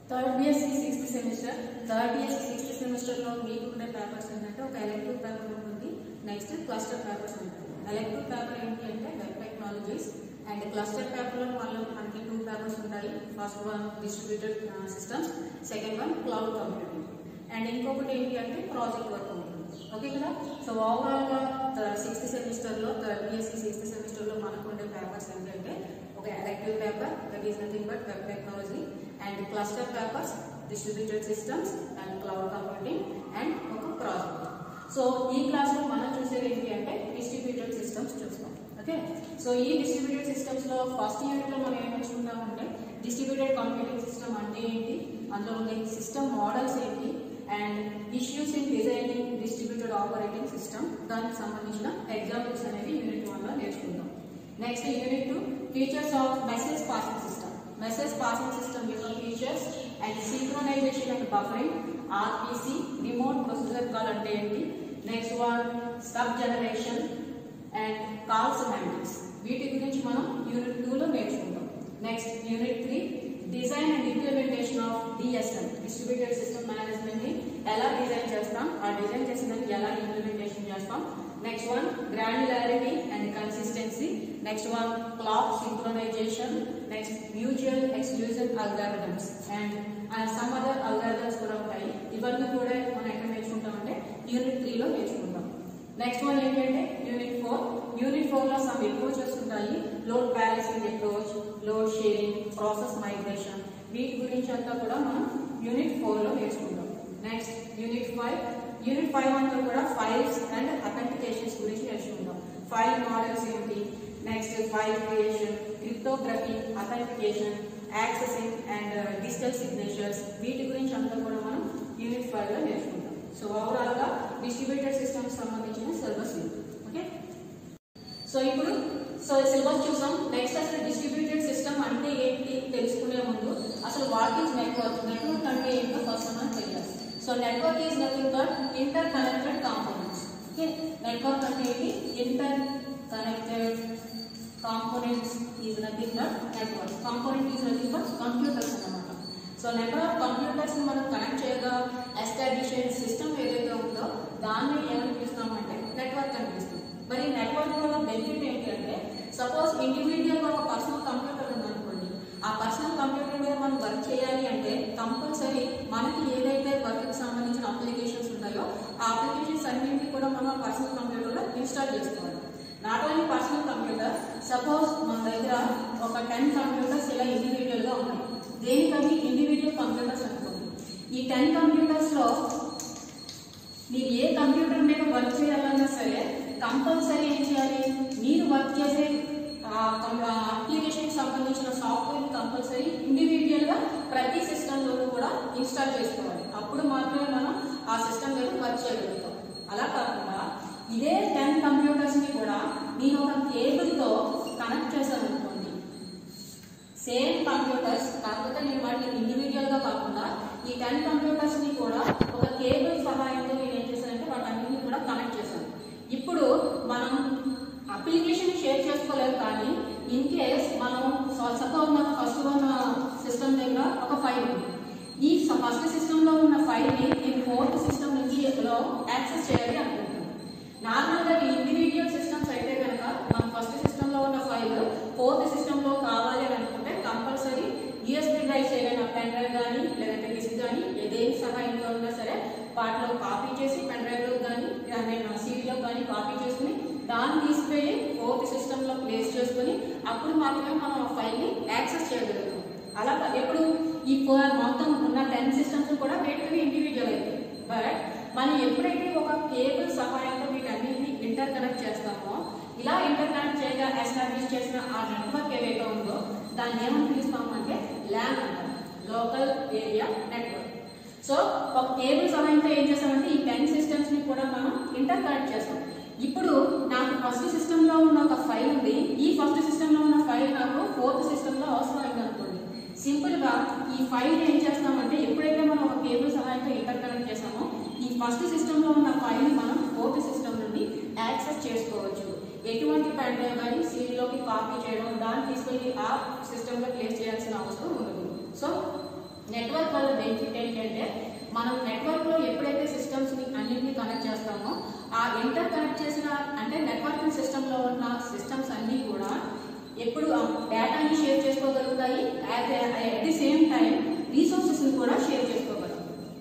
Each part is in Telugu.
third BSc sixth semester third BSc sixth సెమిస్టర్లో మీకు ఉండే పేపర్స్ ఏంటంటే ఒక ఎలక్టివ్ పేపర్ ఉంటుంది నెక్స్ట్ క్లస్టర్ పేపర్స్ ఉంటాయి ఎలక్టివ్ పేపర్ ఏంటి అంటే వెబ్ టెక్నాలజీస్ అండ్ క్లస్టర్ పేపర్లో మళ్ళీ మనకి టూ పేపర్స్ ఉంటాయి first one distributed systems second one cloud computing and ఇంకొకటి ఏంటి అంటే ప్రాజెక్ట్ వర్క్ ఉంటుంది ఓకే కదా సో ఓవరాల్గా సిక్స్త్ సెమిస్టర్లో థర్డ్ బిఎస్సి సిక్స్త్ సెమిస్టర్లో మనకు ఉండే పేపర్స్ ఏంటంటే ఒక elective paper that is nothing but web technology and cluster papers distributed systems and cloud computing and ఒక ప్రాజెక్ట్ సో ఈ క్లాస్లో మనం చూసేది ఏంటి అంటే డిస్ట్రిబ్యూటెడ్ సిస్టమ్స్ చూస్తాం ఓకే సో ఈ డిస్ట్రిబ్యూటెడ్ సిస్టమ్స్ లో ఫస్ట్ యూనిట్ లో మనం ఏం నేర్చుకుంటామంటే డిస్ట్రిబ్యూటెడ్ కంప్యూటింగ్ సిస్టమ్ అంటే ఏంటి అందులో ఉండే సిస్టమ్ మోడల్స్ ఏంటి and issues in designing distributed operating system దానికి సంబంధించిన ఎగ్జాంపుల్స్ అనేవి యూనిట్ వన్ లో నేర్చుకుంటాం next unit two features of message passing system message passing system యొక్క features and synchronisation and buffering RPC remote procedure call అంటే ఏంటి next one stub generation and call semantics వీటి గురించి మనం యూనిట్ టూలో నేర్చుకుంటాం next unit three design and implementation of DSM distributed system management ని ఎలా డిజైన్ చేస్తాం ఆ డిజైన్ చేసిన దానికి ఎలా ఇంప్లిమెంటేషన్ చేస్తాం next one granularity and consistency next one clock synchronisation next mutual exclusive algorithms and some other algorithms కూడా ఉంటాయి ఇవన్నీ కూడా మనం ఎక్కడ నేర్చుకుంటామంటే యూనిట్ త్రీలో నేర్చుకుంటాం నెక్స్ట్ వన్ ఏంటంటే యూనిట్ ఫోర్ యూనిట్ ఫోర్ లో సమ్ అప్రోచెస్ ఉంటాయి load balancing approach load sharing process migration వీటి గురించి అంతా కూడా మనం యూనిట్ ఫోర్ లో నేర్చుకుంటాం next unit five unit five అంతా కూడా ఫైల్స్ అండ్ అథెంటికేషన్స్ గురించి నేర్చుకుంటాం ఫైల్ మోడల్స్ ఏంటి next file creation cryptography authentication accessing and digital signatures వీటి గురించి అంతా కూడా మనం యూనిట్ ఫైవ్ లో నేర్చుకుంటాం సో ఓవరాల్ గా డిస్ట్రిబ్యూటెడ్ సిస్టమ్స్ సంబంధించిన సిలబస్ ఇది ఓకే సో ఇప్పుడు సో సిలబస్ చూసాం నెక్స్ట్ అసలు డిస్ట్రిబ్యూటెడ్ సిస్టమ్ అంటే ఏంటి తెలుసుకునే ముందు అసలు వాట్ ఈస్ నెట్వర్క్ నెట్వర్క్ అంటే ఏంటో ఫస్ట్ మనం తెలియాలి so network is nothing but interconnected components okay network అంటే ఏంటి interconnected components is nothing but network component is nothing but computers అన్నమాట సో నెంబర్ ఆఫ్ కంప్యూటర్స్ ని మనం కనెక్ట్ చేయగా ఎస్టాబ్లిష్ అయిన సిస్టమ్ ఏదైతే ఉందో దాన్ని ఏమని పిలుస్తామంటే నెట్వర్క్ అని పిలుస్తాం మరి నెట్వర్క్ వల్ల బెనిఫిట్ ఏంటి అంటే సపోజ్ ఇండివిజువల్ గా ఒక పర్సనల్ కంప్యూటర్ ఉందనుకోండి ఆ పర్సనల్ కంప్యూటర్ మీద మనం వర్క్ చేయాలి అంటే కంపల్సరీ మనకి ఏదైతే వర్క్ కి సంబంధించిన అప్లికేషన్స్ ఉన్నాయో ఆ అప్లికేషన్స్ అన్నింటినీ కూడా మనం పర్సనల్ కంప్యూటర్ లో ఇన్స్టాల్ చేసుకోవాలి not only personal computer suppose మన దగ్గర ఒక టెన్ కంప్యూటర్స్ ఇలా ఇండివిజువల్ గా ఉన్నాయి దేనికవి ఇండివిజువల్ కంప్యూటర్స్ అనుకోండి ఈ టెన్ కంప్యూటర్స్ లో మీరు ఏ కంప్యూటర్ మీద వర్క్ చేయాలన్నా సరే కంపల్సరీ ఏం చేయాలి మీరు వర్క్ చేసే అప్లికేషన్ సంబంధించిన సాఫ్ట్వేర్ కంపల్సరీ ఇండివిజువల్ గా ప్రతి సిస్టమ్ లోనూ కూడా ఇన్స్టాల్ చేసుకోవాలి అప్పుడు మాత్రమే మనం ఆ సిస్టమ్ మీద వర్క్ చేయగలుగుతాం అలా కాకుండా ఇదే టెన్ కంప్యూటర్స్ ని కూడా నేను ఒక కేబుల్ తో కనెక్ట్ చేశాను అనుకోండి సేమ్ కంప్యూటర్స్ కాకపోతే నేను వాటిని ఇండివిజువల్ గా కాకుండా ఈ టెన్ కంప్యూటర్స్ ని కూడా ఒక కేబుల్ సహాయంతో నేను ఏం చేశానంటే వాటన్నిటిని కూడా కనెక్ట్ చేశాను ఇప్పుడు మనం అప్లికేషన్ షేర్ చేసుకోలేదు కానీ ఇన్ కేస్ మనం సపోజ్ మన ఫస్ట్ వన్ సిస్టమ్ దగ్గర ఒక ఫైల్ ఉంది ఈ ఫస్ట్ సిస్టమ్ లో ఉన్న ఫైల్ ని నేను ఫోర్త్ సిస్టమ్ నుంచి లో యాక్సెస్ చేయాలి అనుకుంటున్నాను నార్మల్ గా ఇండివిజువల్ సిస్టమ్స్ అయితే కనుక మన ఫస్ట్ సిస్టమ్ లో ఉన్న ఫైల్ ఫోర్త్ సిస్టమ్ లో కావాలి అని అనుకుంటే కంపల్సరీ యూఎస్బి డ్రైవ్స్ ఏదైనా పెన్ డ్రైవ్ కానీ లేదంటే డిస్క్ కానీ ఏదేని సహాయంతో ఉన్నా సరే వాటిలో కాపీ చేసి పెన్ డ్రైవ్ లో కానీ నేను సీడీలో కానీ కాపీ చేసుకుని దాన్ని తీసుకెళ్ళి ఫోర్త్ సిస్టమ్ లో ప్లేస్ చేసుకుని అప్పుడు మాత్రమే మనం ఆ ఫైల్ ని యాక్సెస్ చేయగలుగుతాం అలా కా- ఎప్పుడు ఈ ఫోర్ మొత్తం ఉన్న టెన్ సిస్టమ్స్ కూడా వేటివి ఇండివిజువల్ అయితే బట్ మనం ఎప్పుడైతే ఒక కేబుల్ సహాయంతో వీటన్నిటిని ఇంటర్ కనెక్ట్ చేస్తామో ఇలా ఇంటర్ కనెక్ట్ చేయగా ఎస్టాబ్లిష్ చేసిన ఆ నెట్వర్క్ ఏదైతే ఉందో దాన్ని ఏమని పిలుస్తాము అంటే ల్యాన్ అంటాం లోకల్ ఏరియా నెట్వర్క్ సో ఒక కేబుల్ సహాయంతో ఏం చేస్తామంటే ఈ టెన్ సిస్టమ్స్ ని కూడా మనం ఇంటర్ కనెక్ట్ చేస్తాం ఇప్పుడు నాకు ఫస్ట్ సిస్టమ్ లో ఉన్న ఒక ఫైల్ ఉంది ఈ ఫస్ట్ సిస్టమ్ లో ఉన్న ఫైల్ నాకు ఫోర్త్ సిస్టమ్ లో అవసరం అయింది అనుకోండి సింపుల్ గా ఈ ఫైల్ ఏం చేస్తామంటే ఎప్పుడైతే మనం ఒక కేబుల్ సహాయంతో ఇంటర్ కనెక్ట్ చేసామో ఈ ఫస్ట్ సిస్టమ్ లో ఉన్న ఫైల్ మనం ఫోర్త్ సిస్టమ్ నుండి యాక్సెస్ చేసుకోవచ్చు ఎటువంటి పెన్ డ్రైవ్ కానీ సీడీలోకి కాపీ చేయడం దాన్ని తీసుకెళ్ళి ఆ సిస్టమ్ లో ప్లేస్ చేయాల్సిన అవసరం ఉండదు సో నెట్వర్క్ వల్ల మనం నెట్వర్క్ లో ఎప్పుడైతే సిస్టమ్స్ ని అన్నింటినీ కనెక్ట్ చేస్తామో ఆ ఇంటర్ కనెక్ట్ చేసిన అంటే నెట్వర్కింగ్ సిస్టమ్ లో ఉన్న సిస్టమ్స్ అన్ని కూడా ఎప్పుడు డేటాని షేర్ చేసుకోగలుగుతాయి at the same time resources ని కూడా షేర్ చేసుకోగలుగుతాయి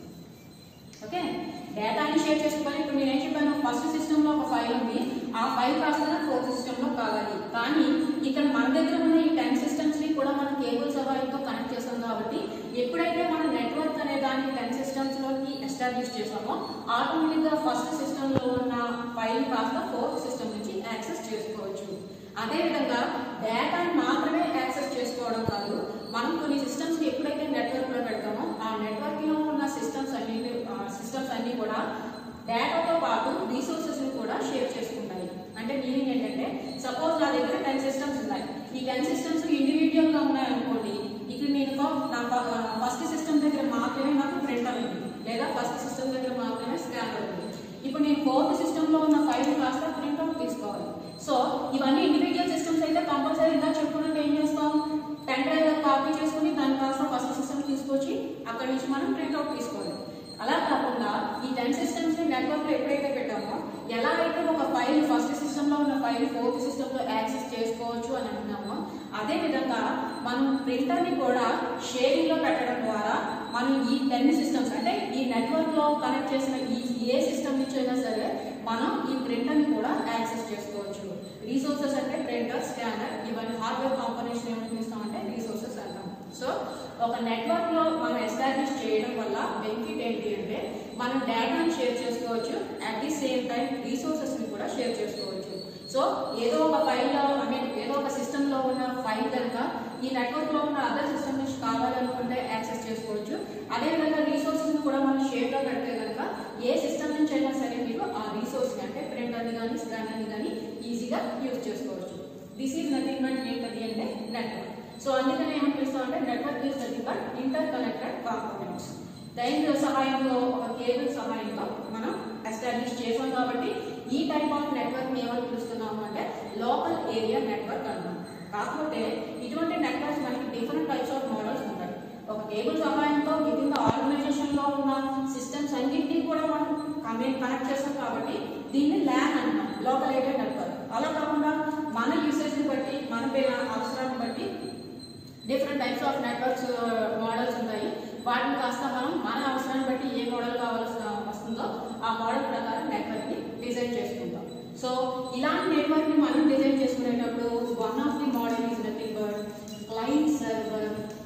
ఓకే డేటాని షేర్ చేసుకోవాలి ఇప్పుడు నేను ఏం చెప్పాను ఫస్ట్ సిస్టమ్ లో ఒక ఫైల్ ఉంది ఆ ఫైల్ కాస్త ఫోర్త్ సిస్టమ్ లో కావాలి కానీ ఇక్కడ మన దగ్గర ఉన్న ఈ టెన్ సిస్టమ్స్ ని కూడా మనం కేబుల్ సహాయంతో కనెక్ట్ చేస్తాం కాబట్టి ఎప్పుడైతే మనం నెట్వర్క్ అనే దాన్ని టెన్ సిస్టమ్స్ లోకి ఎస్టాబ్లిష్ చేసామో ఆటోమేటిక్ గా ఫస్ట్ సిస్టమ్ లో ఉన్న ఫైల్ కాస్త ఫోర్త్ సిస్టమ్ నుంచి యాక్సెస్ చేసుకోవచ్చు అదే విధంగా డేటాని మాత్రమే యాక్సెస్ చేసుకోవడం కాదు మనం కొన్ని సిస్టమ్స్ ని ఎప్పుడైతే నెట్వర్క్ లో పెడతామో ఆ నెట్వర్క్ లో ఉన్న సిస్టమ్స్ అన్ని సిస్టమ్స్ అన్ని కూడా డేటాతో పాటు రీసోర్సెస్ ని కూడా షేర్ చేసుకుంటాయి అంటే మీనింగ్ ఏంటంటే సపోజ్ నా దగ్గర టెన్ సిస్టమ్స్ ఉన్నాయి ఈ టెన్ సిస్టమ్స్ ఇండివిజువల్ గా ఉన్నాయి అనుకోండి ఇక్కడ నేను నా ఫస్ట్ సిస్టమ్ దగ్గర మాత్రమే నాకు ప్రింటర్ ఉంది లేదా ఫస్ట్ సిస్టమ్ దగ్గర మాత్రమే స్కానర్ ఉంది ఇప్పుడు నేను ఫోర్త్ సిస్టమ్ లో ఉన్న ఫైల్ కాస్త ప్రింట్అవుట్ తీసుకోవాలి సో ఇవన్నీ ఇండివిజువల్ సిస్టమ్స్ అయితే కంపల్సరీ ఇలా చెప్పుకున్నట్టు ఏం చేస్తాం పెన్ డ్రైవ్ కాపీ చేసుకుని దాని కాస్త ఫస్ట్ సిస్టమ్ తీసుకొచ్చి అక్కడి నుంచి మనం ప్రింట్అవుట్ తీసుకోవాలి అలా కాకుండా ఈ టెన్ సిస్టమ్స్ ని నెట్వర్క్ లో ఎప్పుడైతే పెట్టామో ఎలా అయితే ఒక ఫైల్ ఫస్ట్ సిస్టమ్ లో ఉన్న ఫైల్ ఫోర్త్ సిస్టమ్ లో యాక్సెస్ చేసుకోవచ్చు అని అంటున్నామో అదే విధంగా మనం ప్రింటర్ ని కూడా షేరింగ్ లో పెట్టడం ద్వారా మనం ఈ టెన్ సిస్టమ్స్ అంటే ఈ నెట్వర్క్ లో కనెక్ట్ చేసిన ఈ ఏ సిస్టమ్ నుంచి అయినా సరే మనం ఈ ప్రింటర్ ని కూడా యాక్సెస్ చేసుకోవచ్చు రీసోర్సెస్ అంటే ప్రింటర్ స్కానర్ ఇవన్నీ హార్డ్వేర్ కాంపోనెంట్స్ ఏమని పిలుస్తామంటే రీసోర్సెస్ అంటాం సో ఒక నెట్వర్క్ లో మనం ఎస్టాబ్లిష్ చేయడం వల్ల బెనిఫిట్ ఏంటి అంటే మనం డేటాని షేర్ చేసుకోవచ్చు at the same time resources ని కూడా షేర్ చేసుకోవచ్చు సో ఏదో ఒక ఫైల్ లో ఐ మీన్ ఏదో ఒక సిస్టమ్ లో ఉన్న ఫైల్ కనుక ఈ నెట్వర్క్ లో ఉన్న అదర్ సిస్టమ్ నుంచి కావాలనుకుంటే యాక్సెస్ చేసుకోవచ్చు అదే విధంగా రీసోర్సెస్ కూడా మనం షేర్ లో పెడితే కనుక ఏ సిస్టమ్ నుంచి అయినా సరే మీరు ఆ రీసోర్స్ అంటే ప్రింటర్ ని కానీ స్కానర్ ని కానీ ఈజీగా యూజ్ చేసుకోవచ్చు దిస్ ఈజ్ నథింగ్ బట్ ఏంటది అంటే నెట్వర్క్ సో అందుకని ఏమని పిలుస్తాం అంటే network is nothing but interconnected components దైన సహాయంతో ఒక కేబుల్ సహాయంతో మనం ఎస్టాబ్లిష్ చేసాం కాబట్టి ఈ టైప్ ఆఫ్ నెట్వర్క్ ఏమని పిలుస్తున్నాము అంటే లోకల్ ఏరియా నెట్వర్క్ అంటాం కాకపోతే ఇటువంటి నెట్వర్క్స్ మనకి డిఫరెంట్ టైప్స్ ఆఫ్ మోడల్స్ ఉంటాయి ఒక కేబుల్ సహాయంతో విత్ ఇన్ ద ఆర్గనైజేషన్ లో ఉన్న సిస్టమ్స్ అన్నింటినీ కూడా మనం కనెక్ట్ చేస్తాం కాబట్టి దీన్ని ల్యాన్ అంటాం లోకల్ ఏరియా నెట్వర్క్ అలా కాకుండా మన యూసేజ్ ని బట్టి మన పే- అవసరాన్ని బట్టి different types of networks models ఉంటాయి వాటిని కాస్త మనం మన అవసరాన్ని బట్టి ఏ మోడల్ కావాల్సి వస్తుందో ఆ మోడల్ ప్రకారం నెట్వర్క్ ని డిజైన్ చేసుకుంటాం సో ఇలాంటి నెట్వర్క్ ని మనం డిజైన్ చేసుకునేటప్పుడు one of the model is nothing but client server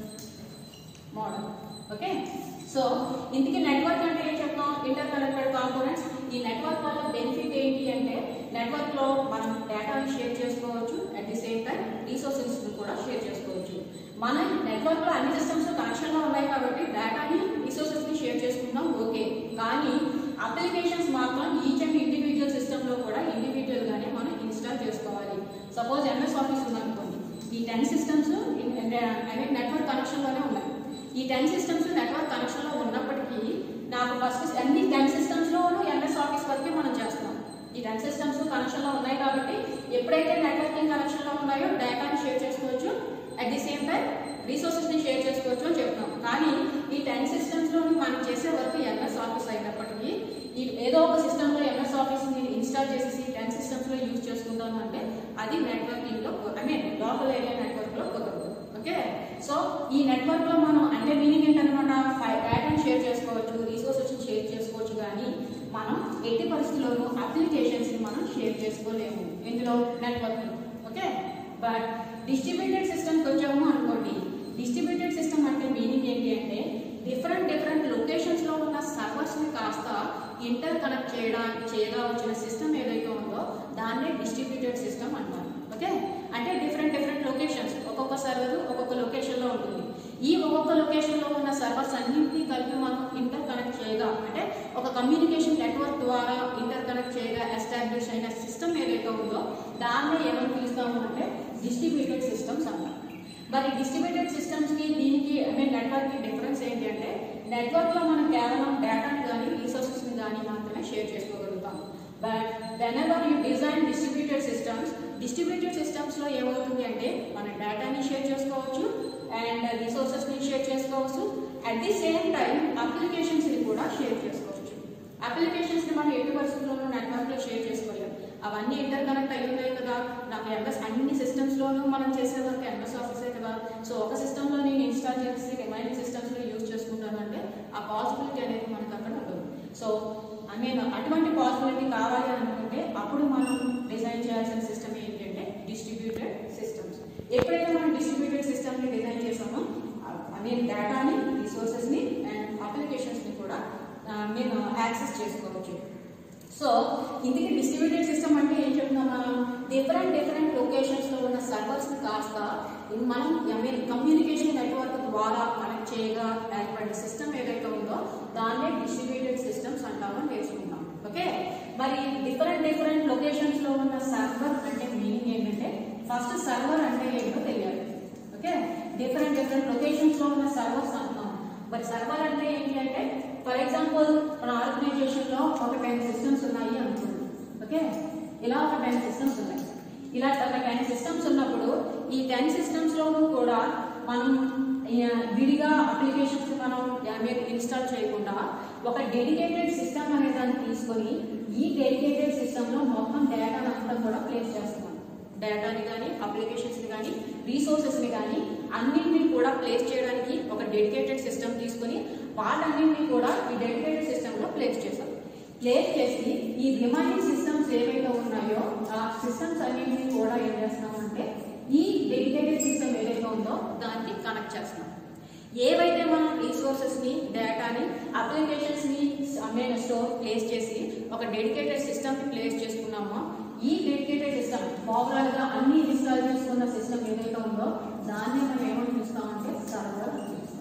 model okay so ఇందుకే నెట్వర్క్ అంటే ఏం చెప్తాం ఇంటర్ కనెక్టెడ్ కాంపోనెంట్స్ ఈ నెట్వర్క్ వల్ల బెనిఫిట్ ఏంటి అంటే నెట్వర్క్ లో మనం డేటాని షేర్ చేసుకోవచ్చు at the same time resources కూడా షేర్ చేసుకోవచ్చు మన నెట్వర్క్ లో అన్ని సిస్టమ్స్ కనెక్షన్ లో ఉన్నాయి కాబట్టి డేటాని రిసోర్సెస్ ని షేర్ చేసుకుంటాం ఓకే కానీ అప్లికేషన్స్ మాత్రం ఈచ్ అండ్ ఇండివిజువల్ సిస్టమ్ లో కూడా ఇండివిజువల్ గానే మనం ఇన్స్టాల్ చేసుకోవాలి సపోజ్ ఎంఎస్ ఆఫీస్ ఉందనుకోండి ఈ ten systems I mean network connection లోనే ఉన్నాయి ఈ టెన్ సిస్టమ్స్ నెట్వర్క్ కనెక్షన్ లో ఉన్నప్పటికీ నాకు ఫస్ట్ అన్ని టెన్ సిస్టమ్స్ లోనూ ఎంఎస్ ఆఫీస్ వరకే మనం చేస్తాం ఈ టెన్ సిస్టమ్స్ కనెక్షన్ లో ఉన్నాయి కాబట్టి ఎప్పుడైతే నెట్వర్కింగ్ కనెక్షన్ లో ఉన్నాయో డేటాని షేర్ చేసుకోవచ్చు at the same time resources ని షేర్ చేసుకోవచ్చు అని చెప్తాం కానీ ఈ టెన్ సిస్టమ్స్ లో మనం చేసే వరకు ఎంఎస్ ఆఫీస్ అయినప్పటికీ ఈ ఏదో ఒక సిస్టమ్ లో ఎంఎస్ ఆఫీస్ ని ఇన్స్టాల్ చేసేసి టెన్ సిస్టమ్స్ లో యూజ్ చేసుకుంటాం అంటే అది నెట్వర్కింగ్ లో I mean local area network లో కుదరదు ఓకే సో ఈ నెట్వర్క్ లో మనం అంటే మీనింగ్ ఏంటనమాట డేటాను షేర్ చేసుకోవచ్చు రిసోర్సెస్ షేర్ చేసుకోవచ్చు కానీ మనం ఎట్టి పరిస్థితుల్లోనూ అప్లికేషన్స్ ని మనం షేర్ చేసుకోలేము ఇందులో నెట్వర్క్ ఓకే బట్ డిస్ట్రిబ్యూటెడ్ సిస్టమ్కి వచ్చాము అనుకోండి డిస్ట్రిబ్యూటెడ్ సిస్టమ్ అంటే మీనింగ్ ఏంటి అంటే డిఫరెంట్ డిఫరెంట్ లొకేషన్స్ లో ఉన్న సర్వర్స్ ని కాస్త ఇంటర్ కనెక్ట్ చేయడానికి చేయగా వచ్చిన సిస్టమ్ ఏదైతే ఉందో దాన్నే డిస్ట్రిబ్యూటెడ్ సిస్టమ్ అంటారు ఓకే అంటే డిఫరెంట్ డిఫరెంట్ లొకేషన్స్ ఒక్కొక్క సర్వర్ ఒక్కొక్క లొకేషన్ లో ఉంటుంది ఈ ఒక్కొక్క లొకేషన్ లో ఉన్న సర్వర్స్ అన్నింటినీ కలిపి మనం ఇంటర్ కనెక్ట్ చేయగా అంటే ఒక కమ్యూనికేషన్ నెట్వర్క్ ద్వారా ఇంటర్ కనెక్ట్ చేయగా ఎస్టాబ్లిష్ అయిన సిస్టమ్ ఏదైతే ఉందో దాన్నే ఏమని పిలుస్తాము అంటే డిస్ట్రిబ్యూటెడ్ సిస్టమ్స్ అంటాం మరి డిస్ట్రిబ్యూటెడ్ సిస్టమ్స్ కి దీనికి ఐ మీన్ నెట్వర్క్ కి డిఫరెన్స్ ఏంటి అంటే నెట్వర్క్ లో మనం కేవలం డేటాని కానీ రిసోర్సెస్ ని కానీ మాత్రమే షేర్ చేసుకోగలుగుతాం but whenever you design distributed systems distributed systems లో ఏమవుతుంది అంటే మన డేటాని షేర్ చేసుకోవచ్చు అండ్ రిసోర్సెస్ ని షేర్ చేసుకోవచ్చు at the same time applications ని కూడా షేర్ చేసుకోవచ్చు అప్లికేషన్స్ ని మనం ఎట్టి పరిస్థితుల్లోనూ నెట్వర్క్ లో షేర్ చేసుకోలేం అవన్నీ ఇంటర్ కనెక్ట్ అయి ఉన్నాయి కదా నాకు ఎంఎస్ అన్ని సిస్టమ్స్ లోనూ మనం చేసే వరకు ఎంఎస్ ఆఫీసే కదా సో ఒక సిస్టమ్ లో నేను ఇన్స్టాల్ చేసి రిమైనింగ్ సిస్టమ్స్ లో యూజ్ చేసుకుంటాను అంటే ఆ పాసిబిలిటీ అనేది మనకు అక్కడ ఉండదు సో ఐ మీన్ అటువంటి పాసిబిలిటీ కావాలి అనుకుంటే అప్పుడు మనం డిజైన్ చేయాల్సిన సిస్టమ్ ఏంటి అంటే డిస్ట్రిబ్యూటెడ్ సిస్టమ్స్ ఎప్పుడైతే మనం డిస్ట్రిబ్యూటెడ్ సిస్టమ్ ని డిజైన్ చేసామో ఐ మీన్ డేటాని రిసోర్సెస్ ని అండ్ అప్లికేషన్స్ ని కూడా నేను యాక్సెస్ చేసుకోవచ్చు సో ఇందుకే డిస్ట్రిబ్యూటెడ్ సిస్టమ్ అంటే ఏం చెప్తున్నాం మనం డిఫరెంట్ డిఫరెంట్ లొకేషన్స్ లో ఉన్న సర్వర్స్ ని కాస్త మనం ఐ మీన్ కమ్యూనికేషన్ నెట్వర్క్ ద్వారా కనెక్ట్ చేయగా ఏర్పడిన సిస్టమ్ ఏదైతే ఉందో దాన్నే డిస్ట్రిబ్యూటెడ్ సిస్టమ్స్ అంటామని నేర్చుకుంటాం ఓకే మరి డిఫరెంట్ డిఫరెంట్ లొకేషన్స్ లో ఉన్న సర్వర్ అంటే మీనింగ్ ఏంటంటే ఫస్ట్ సర్వర్ అంటే ఏంటో తెలియాలి ఓకే డిఫరెంట్ డిఫరెంట్ లొకేషన్స్ లో ఉన్న సర్వర్స్ అంటున్నాం మరి సర్వర్ అంటే ఏంటి అంటే ఫర్ ఎగ్జాంపుల్ మన ఆర్గనైజేషన్ లో ఒక టెన్ సిస్టమ్స్ ఉన్నాయి అనుకోండి ఓకే ఇలా ఒక టెన్ సిస్టమ్స్ ఉన్నాయి ఇలా ఒక టెన్ సిస్టమ్స్ ఉన్నప్పుడు ఈ టెన్ సిస్టమ్స్ లోనూ కూడా మనం ఈ, విడిగా అప్లికేషన్స్ మనం మీరు ఇన్స్టాల్ చేయకుండా ఒక డెడికేటెడ్ సిస్టమ్ అనే దాన్ని తీసుకొని ఈ డెడికేటెడ్ సిస్టమ్ లో మొత్తం డేటా అంతా కూడా ప్లేస్ చేస్తున్నాం డేటాని కానీ అప్లికేషన్స్ని కానీ రీసోర్సెస్ని కానీ అన్నింటినీ కూడా ప్లేస్ చేయడానికి ఒక డెడికేటెడ్ సిస్టమ్ తీసుకొని వాటన్నింటినీ కూడా ఈ డెడికేటెడ్ సిస్టంలో ప్లేస్ చేసాం ప్లేస్ చేసి ఈ రిమైనింగ్ సిస్టమ్స్ ఏవైతే ఉన్నాయో ఆ సిస్టమ్స్ అన్నింటినీ కూడా ఏం చేస్తున్నామంటే ఈ డెడికేటెడ్ సిస్టమ్ ఏదైతే ఉందో దానికి కనెక్ట్ చేస్తున్నాం ఏవైతే మనం రీసోర్సెస్ ని డేటాని అప్లికేషన్స్ ని అమేన్ స్టోర్ ప్లేస్ చేసి ఒక డెడికేటెడ్ సిస్టమ్ ని ప్లేస్ చేసుకున్నామో ఈ డెడికేటెడ్ సిస్టమ్ ఓవరాల్ గా అన్ని ఇన్స్టాల్ చేసుకున్న సిస్టమ్ ఏదైతే ఉందో దాన్ని మనం ఏమని పిలుస్తామంటే సర్వర్ అని పిలుస్తాం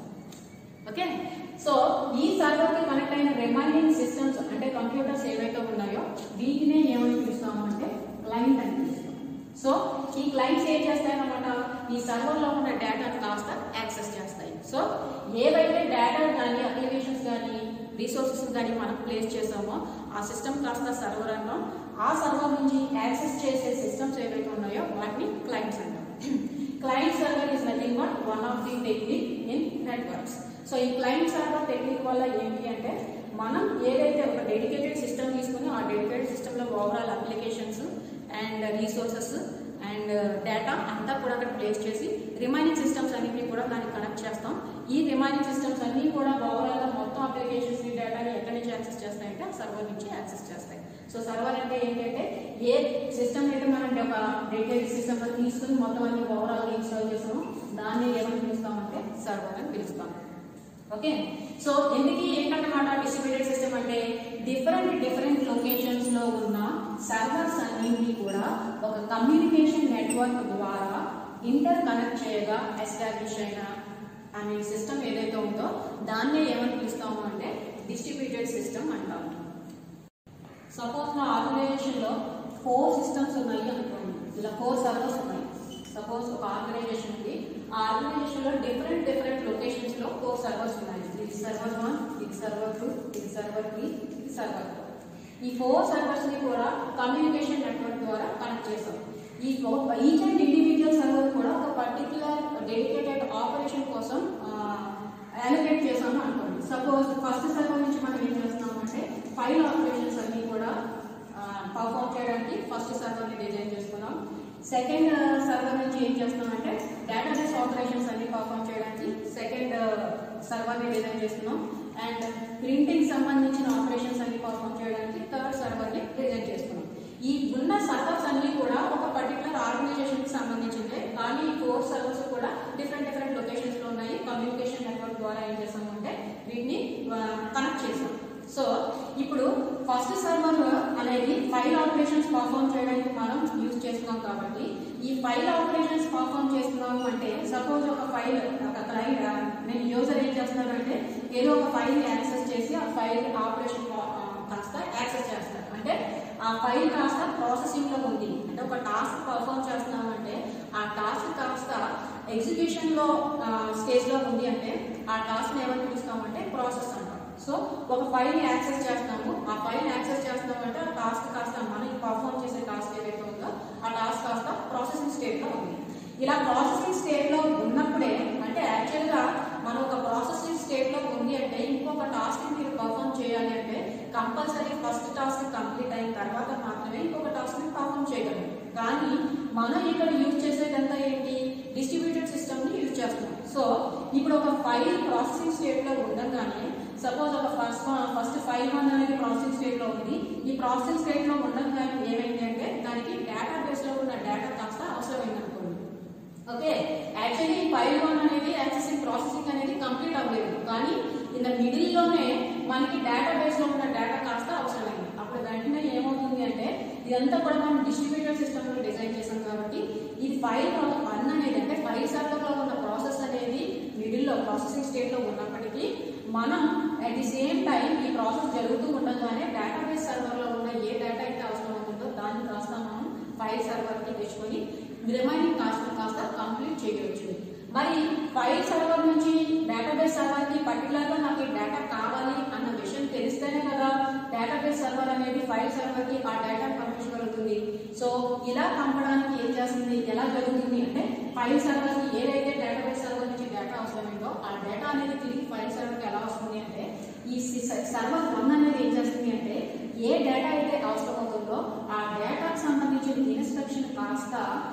ఓకే సో ఈ సర్వర్ కి కనెక్ట్ అయిన రిమైనింగ్ సిస్టమ్స్ అంటే కంప్యూటర్స్ ఏవైతే ఉన్నాయో వీటినే ఏమని పిలుస్తాము అంటే క్లయింట్ అని పిలుస్తాం సో ఈ క్లయింట్స్ ఏం చేస్తాయన్నమాట ఈ సర్వర్ లో ఉన్న డేటాను కాస్త యాక్సెస్ చేస్తాయి సో ఏవైతే డేటా కానీ అప్లికేషన్స్ కానీ రిసోర్సెస్ కానీ మనం ప్లేస్ చేసామో ఆ సిస్టమ్ కాస్త సర్వర్ అన్నాం ఆ సర్వర్ నుంచి యాక్సెస్ చేసే సిస్టమ్స్ ఏవైతే ఉన్నాయో వాటిని క్లయింట్స్ అంటాం client server is nothing but one of the technique in networks so ఈ క్లయింట్ సర్వర్ టెక్నిక్ వల్ల ఏంటి అంటే మనం ఏదైతే ఒక డెడికేటెడ్ సిస్టమ్ తీసుకుని ఆ డెడికేటెడ్ సిస్టంలో overall applications and resources and data అంతా కూడా అక్కడ ప్లేస్ చేసి రిమైనింగ్ సిస్టమ్స్ అన్నింటినీ కూడా దానికి కనెక్ట్ చేస్తాం ఈ రిమైనింగ్ సిస్టమ్స్ అన్ని కూడా ఓవరాల్ గా మొత్తం అప్లికేషన్స్ ని డేటాని ఎక్కడి నుంచి యాక్సెస్ చేస్తాయంటే ఆ సర్వర్ నుంచి యాక్సెస్ చేస్తాయి సో సర్వర్ అంటే ఏంటంటే ఏ సిస్టమ్ అయితే మనం ఒక డెడికేటెడ్ సిస్టమ్ తీసుకుని మొత్తం అన్ని ఓవరాల్ గా ఇన్స్టాల్ చేసామో దాన్ని ఏమని పిలుస్తామంటే సర్వర్ అని పిలుస్తాం ఓకే సో ఎందుకు ఏంటన్నమాట డిస్ట్రిబ్యూటెడ్ సిస్టమ్ అంటే డిఫరెంట్ డిఫరెంట్ లొకేషన్స్ లో ఉన్న సర్వర్స్ అన్నింటినీ కూడా ఒక కమ్యూనికేషన్ నెట్వర్క్ ద్వారా ఇంటర్ కనెక్ట్ చేయగా ఎస్టాబ్లిష్ అయిన ఐ మీన్ సిస్టమ్ ఏదైతే ఉందో దాన్నే ఏమని పిలుస్తాము అంటే డిస్ట్రిబ్యూటెడ్ సిస్టమ్ అంటాము సపోజ్ నా ఆర్గనైజేషన్ లో ఫోర్ సిస్టమ్స్ ఉన్నాయి అనుకోండి ఇలా ఫోర్ సర్వర్స్ ఉన్నాయి సపోజ్ ఒక ఆర్గనైజేషన్ ఉంది ఆ ఆర్గనైజేషన్ లో డిఫరెంట్ డిఫరెంట్ లొకేషన్స్ లో ఫోర్ సర్వర్స్ ఉన్నాయి ఇది సర్వర్ వన్ ఇది సర్వర్ టూ ఇది సర్వర్ త్రీ ఇది సర్వర్ ఫోర్ ఈ ఫోర్ సర్వర్స్ ని కూడా కమ్యూనికేషన్ నెట్వర్క్ ద్వారా కనెక్ట్ చేసాం ఈ ఈచ్ అండ్ ఇండివిజువల్ సర్వర్ కూడా ఒక పర్టికులర్ డెడికేటెడ్ ఆపరేషన్ కోసం అలొకేట్ చేసాము అనుకోండి సపోజ్ ఫస్ట్ సర్వర్ నుంచి మనం ఏం చేస్తున్నాం అంటే ఫైల్ ఆపరేషన్స్ అన్ని కూడా పర్ఫామ్ చేయడానికి ఫస్ట్ సర్వర్ ని డిజైన్ చేసుకున్నాం సెకండ్ సర్వర్ నుంచి ఏం చేస్తున్నాం అంటే డేటాబేస్ ఆపరేషన్స్ అన్ని పర్ఫామ్ చేయడానికి సెకండ్ సర్వర్ ని డిజైన్ చేస్తున్నాం అండ్ ప్రింటింగ్ సంబంధించిన ఆపరేషన్స్ అన్ని పర్ఫామ్ చేయడానికి థర్డ్ సర్వర్ ని డిజైన్ చేసుకున్నాం ఈ ఉన్న సర్వర్స్ అన్ని కూడా ఒక పర్టికులర్ ఆర్గనైజేషన్ కి సంబంధించిందే కానీ ఈ ఫోర్ సర్వర్స్ కూడా డిఫరెంట్ డిఫరెంట్ లొకేషన్స్ లో ఉన్నాయి కమ్యూనికేషన్ నెట్వర్క్ ద్వారా ఏం చేసాము అంటే వీటిని కనెక్ట్ చేసాం సో ఇప్పుడు ఫస్ట్ సర్వర్ అనేది ఫైల్ ఆపరేషన్స్ పర్ఫామ్ చేయడానికి మనం యూజ్ చేస్తున్నాం కాబట్టి ఈ ఫైల్ ఆపరేషన్స్ పర్ఫామ్ చేస్తున్నాము అంటే సపోజ్ ఒక ఫైల్ ఒక క్లయింట్ నేను యూజర్ ఏం చేస్తున్నానంటే ఏదో ఒక ఫైల్ యాక్సెస్ చేసి ఆ ఫైల్ ఆపరేషన్ కాస్త యాక్సెస్ చేస్తారు అంటే ఆ ఫైల్ కాస్త ప్రాసెసింగ్ లో ఉంది అంటే ఒక టాస్క్ పర్ఫామ్ చేస్తున్నామంటే ఆ టాస్క్ కాస్త ఎగ్జిక్యూషన్ లో స్టేజ్ లో ఉంది అంటే ఆ టాస్క్ ఏమని పిలుస్తామంటే ప్రాసెస్ అంటాం సో ఒక ఫైల్ యాక్సెస్ చేస్తాము ఆ ఫైల్ యాక్సెస్ చేస్తున్నాం అంటే ఆ టాస్క్ కాస్త మనం పర్ఫామ్ చేసే టాస్క్ ఏదైతే ఉందో ఆ టాస్క్ కాస్త ప్రాసెసింగ్ స్టేట్ లో ఉంది ఇలా ప్రాసెసింగ్ స్టేట్ లో ఉన్నప్పుడే అంటే యాక్చువల్ గా మనం ఒక ప్రాసెసింగ్ స్టేట్ లో ఉంది అంటే ఇంకొక టాస్క్ మీరు పర్ఫామ్ చేయాలి అంటే కంపల్సరీ ఫస్ట్ టాస్క్ కంప్లీట్ అయిన తర్వాత మాత్రమే ఇంకొక టాస్క్ ని పర్ఫామ్ చేయగలం కానీ మనం ఇక్కడ యూజ్ చేసేదంతా ఏంటి డిస్ట్రిబ్యూటెడ్ సిస్టమ్ ని యూజ్ చేస్తున్నాం సో ఇప్పుడు ఒక ఫైల్ ప్రాసెసింగ్ స్టేట్ లో ఉండగానే సపోజ్ ఒక ఫస్ట్ ఫస్ట్ ఫైల్ వన్ అనేది ప్రాసెసింగ్ స్టేట్ లో ఉంది ఈ ప్రాసెసింగ్ స్టేట్ లో ఉండగానే ఏమైంది అంటే దానికి డేటా బేస్ లో ఉన్న డేటా కాస్త అవసరమైంది అనుకోండి ఓకే యాక్చువల్లీ ఫైల్ వన్ అనేది యాక్సెసింగ్ ప్రాసెసింగ్ అనేది కంప్లీట్ అవ్వలేదు కానీ ఇన్ ద మిడిల్ లోనే మనకి డేటా బేస్ లో ఉన్న డేటా కాస్త అవసరమైంది అప్పుడు వెంటనే ఏమవుతుంది అంటే ఇదంతా కూడా మనం డిస్ట్రిబ్యూటెడ్ సిస్టమ్ లో డిజైన్ చేసాం కాబట్టి ఇది ఫైల్ వన్ అనేది అంటే ఫైల్ సర్వర్ లో ఉన్న ప్రాసెస్ అనేది మిడిల్ లో ప్రాసెసింగ్ స్టేట్ లో ఉన్నప్పటికీ మనం అట్ ది సేమ్ టైం ఈ ప్రాసెస్ జరుగుతూ ఉండగానే డేటాబేస్ సర్వర్ లో ఉన్న ఏ డేటా అయితే అవసరం అవుతుందో దాన్ని కాస్త మనం ఫైల్ సర్వర్ కి తెచ్చుకొని రిమైనింగ్ కాస్త కాస్త కంప్లీట్ చేయవచ్చు మరి ఫైల్ సర్వర్ నుంచి డేటాబేస్ సర్వర్ కి పర్టికులర్ గా నాకు ఈ డేటా కావాలి అన్న విషయం తెలిస్తేనే కదా డేటాబేస్ సర్వర్ అనేది ఫైల్ సర్వర్ కి ఆ డేటా పంపించగలుగుతుంది సో ఇలా పంపడానికి ఏం చేస్తుంది ఎలా జరుగుతుంది అంటే ఫైల్ సర్వర్ కి ఏదైతే డేటాబేస్ సర్వర్ నుంచి డేటా అవసరమైందో ఆ డేటా అనేది తిరిగి ఫైల్ సర్వర్ కి ఎలా వస్తుంది అంటే ఈ సర్వర్ వన్ అనేది ఏం చేస్తుంది అంటే ఏ డేటా అయితే అవసరం అవుతుందో ఆ డేటాకు సంబంధించిన ఇన్స్ట్రక్షన్ కాస్త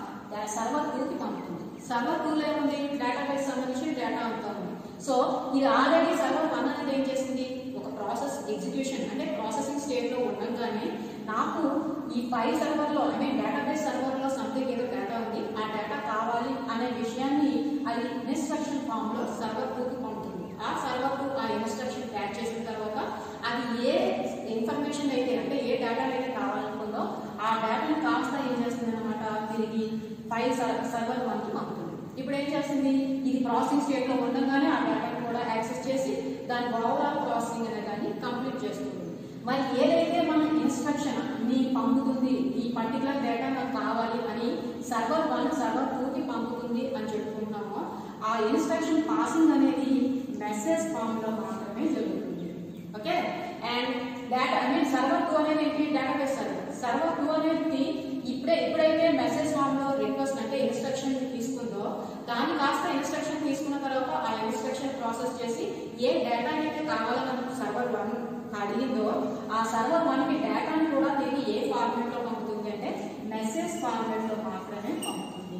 సర్వర్ టూ కి పంపుతుంది సర్వర్ టూ లో ఏముంది డేటాబేస్ సంబంధించిన డేటా అంతా ఉంది సో ఇది ఆల్రెడీ సర్వర్ వన్ అనేది ఏం చేసింది ఒక ప్రాసెస్ ఎగ్జిక్యూషన్ అంటే ప్రాసెసింగ్ స్టేట్ లో ఉండగానే నాకు ఈ ఫైల్ సర్వర్ లో అంటే డేటాబేస్ సర్వర్ లో సంథింగ్ ఏదో డేటా ఉంది ఆ డేటా కావాలి అనే విషయాన్ని అది ఇన్స్ట్రక్షన్ ఫామ్ లో సర్వర్ టూ కి పంపుతుంది ఆ సర్వర్ టూ ఆ ఇన్స్ట్రక్షన్ యాడ్ చేసిన తర్వాత అది ఏ ఇన్ఫర్మేషన్ అయితే అంటే ఏ డేటా అయితే కావాలనుకుందో ఆ డేటాని కాస్త ఏం చేస్తుంది అనమాట తిరిగి ఫైల్ సర్వర్ వన్ కి పంపుతుంది ఇప్పుడు ఏం చేస్తుంది ఇది ప్రాసెసింగ్ స్టేట్ లో ఉండగానే ఆ డేటాని కూడా యాక్సెస్ చేసి దాని ఓవరాల్ ప్రాసెసింగ్ అనే దాన్ని కంప్లీట్ చేస్తుంది మరి ఏదైతే మన ఇన్స్ట్రక్షన్ మీ పంపుతుంది ఈ పర్టికులర్ డేటా నాకు కావాలి అని సర్వర్ వన్ సర్వర్ టూ కి పంపుతుంది అని చెప్పుకుంటున్నామో ఆ ఇన్స్ట్రక్షన్ పాసింగ్ అనేది మెసేజ్ ఫామ్ లో మాత్రమే జరుగుతుంది okay and data I mean server two అనేది ఏంటి డేటాబేస్ సర్వర్ సర్వర్ టూ అనేది ఇప్పుడే ఎప్పుడైతే మెసేజ్ ఫామ్ లో రిక్వెస్ట్ అంటే ఇన్స్ట్రక్షన్ తీసుకుందో దాని కాస్త ఇన్స్ట్రక్షన్ తీసుకున్న తర్వాత ఆ ఇన్స్ట్రక్షన్ ప్రాసెస్ చేసి ఏ డేటా అయితే కావాలని సర్వర్ వన్ అడిగిందో ఆ సర్వర్ వన్ కి డేటాని కూడా తిరిగి ఏ ఫార్మాట్ లో పంపుతుంది అంటే మెసేజ్ ఫార్మాట్ లో మాత్రమే పంపుతుంది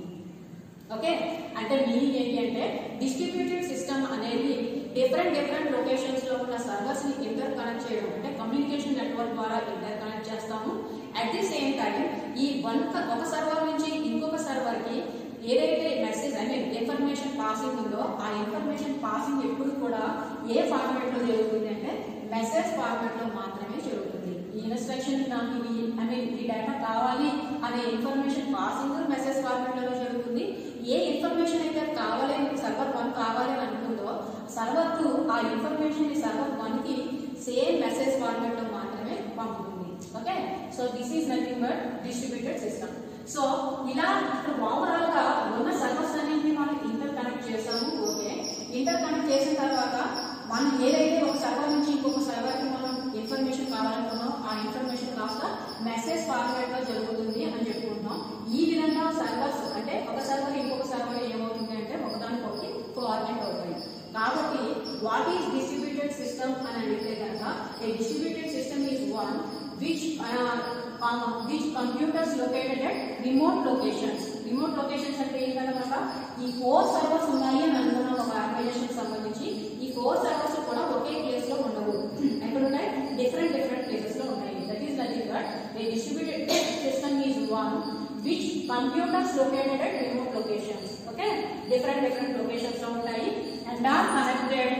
ఓకే అంటే మీనింగ్ ఏంటి అంటే డిస్ట్రిబ్యూటెడ్ సిస్టమ్ అనేది డిఫరెంట్ డిఫరెంట్ లొకేషన్స్ లో ఉన్న సర్వర్స్ ని ఇంటర్ కనెక్ట్ చేయడం అంటే కమ్యూనికేషన్ నెట్వర్క్ ద్వారా ఇంటర్ కనెక్ట్ చేస్తాము అట్ ది సేమ్ టైం ఈ వన్ ఒక సర్వర్ నుంచి ఇంకొక సర్వర్ కి ఏదైతే message I mean information passing ఉందో ఆ ఇన్ఫర్మేషన్ పాసింగ్ ఎప్పుడు కూడా ఏ ఫార్మాట్ లో జరుగుతుంది అంటే మెసేజ్ ఫార్మాట్ లో మాత్రమే జరుగుతుంది ఈ ఇన్స్ట్రక్షన్ నాకు ఇది ఐ మీన్ ఈ డేటా కావాలి అనే ఇన్ఫర్మేషన్ పాసింగ్ మెసేజ్ ఫార్మాట్ లో జరుగుతుంది ఏ ఇన్ఫర్మేషన్ అయితే కావాలి సర్వర్ వన్ కావాలి అని అనుకుందో సర్వర్ టూ ఆ ఇన్ఫర్మేషన్ ని సర్వర్ వన్ కి సేమ్ మెసేజ్ ఫార్మాట్ లో మాత్రమే పంపుతుంది okay so this is nothing but distributed system so ఇలా ఇప్పుడు ఓవరాల్ గా ఉన్న సర్వర్స్ అన్నింటినీ మనం ఇంటర్ కనెక్ట్ చేసాము ఓకే ఇంటర్ కనెక్ట్ చేసిన తర్వాత మనం ఏదైతే ఒక సర్వర్ నుంచి ఇంకొక సర్వర్ కి మనం ఇన్ఫర్మేషన్ కావాలనుకున్నాం ఆ ఇన్ఫర్మేషన్ కాస్త మెసేజ్ ఫార్మాట్ లో జరుగుతుంది అని చెప్పుకుంటున్నాం ఈ విధంగా సర్వర్స్ అంటే ఒక సర్వర్ ఇంకొక సర్వర్ ఏమవుతుంది అంటే ఒకదానికొకటి కోఆర్డినేట్ అవుతాయి కాబట్టి వాట్ ఈస్ డిస్ట్రిబ్యూటెడ్ సిస్టమ్ అని అడిగితే కనుక a distributed system is one which which computers located at remote locations remote locations అంటే ఏంటన్నమాట ఈ ఫోర్ సర్వర్స్ ఉన్నాయి అని అనుకున్నాం ఒక ఆర్గనైజేషన్ సంబంధించి ఈ ఫోర్ సర్వర్స్ కూడా ఒకే ప్లేస్ లో ఉండవు ఎక్కడ ఉన్నాయి డిఫరెంట్ డిఫరెంట్ ప్లేసెస్ లో ఉన్నాయి that is nothing but a distributed system is one which computers located at remote locations okay different different locations లో ఉంటాయి and are connected